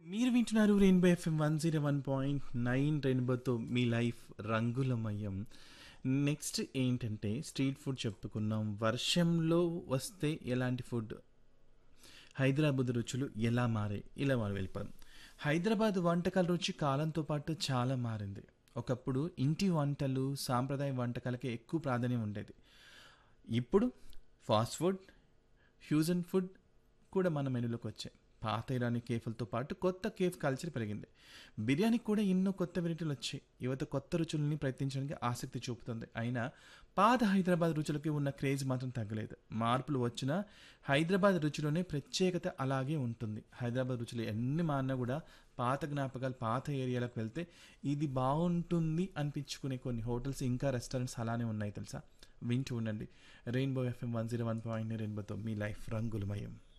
మీరు వింటున్నారు rainbow FM one zero one point nine రెయిన్బోతో మీ లైఫ్ రంగులమయం నెక్స్ట్ ఏంటంటే స్ట్రీట్ ఫుడ్ చెప్పుకున్నాం వర్షంలో వస్తే ఎలాంటి ఫుడ్ హైదరాబాద్ రుచులు ఎలా మారాయి ఇలా మనం వెళ్ళిపోయాం హైదరాబాద్ వంటకాల రుచి కాలంతో పాటు చాలా మారింది ఒకప్పుడు ఇంటి వంటలు సాంప్రదాయ వంటకాలకి ఎక్కువ ప్రాధాన్యం ఉండేది ఇప్పుడు ఫాస్ట్ ఫుడ్ ఫ్యూజన్ ఫుడ్ కూడా మన మెనూలోకి వచ్చాయి పాత ఇరానీ కేఫ్లతో పాటు కొత్త కేఫ్ కల్చర్ పెరిగింది బిర్యానీకి కూడా ఎన్నో కొత్త వెరైటీలు వచ్చాయి యువత కొత్త రుచులని ప్రయత్నించడానికి ఆసక్తి చూపుతుంది అయినా పాత హైదరాబాద్ రుచులకి ఉన్న క్రేజ్ మాత్రం తగ్గలేదు మార్పులు వచ్చినా హైదరాబాద్ రుచిలోనే ప్రత్యేకత అలాగే ఉంటుంది హైదరాబాద్ రుచులు ఎన్ని మారినా కూడా పాత జ్ఞాపకాలు పాత ఏరియాలకు వెళ్తే ఇది బాగుంటుంది అనిపించుకునే కొన్ని హోటల్స్ ఇంకా రెస్టారెంట్స్ అలానే ఉన్నాయి తెలుసా వింటూ ఉండండి rainbow FM one zero one point రెయిన్బోతో మీ లైఫ్ రంగులమయం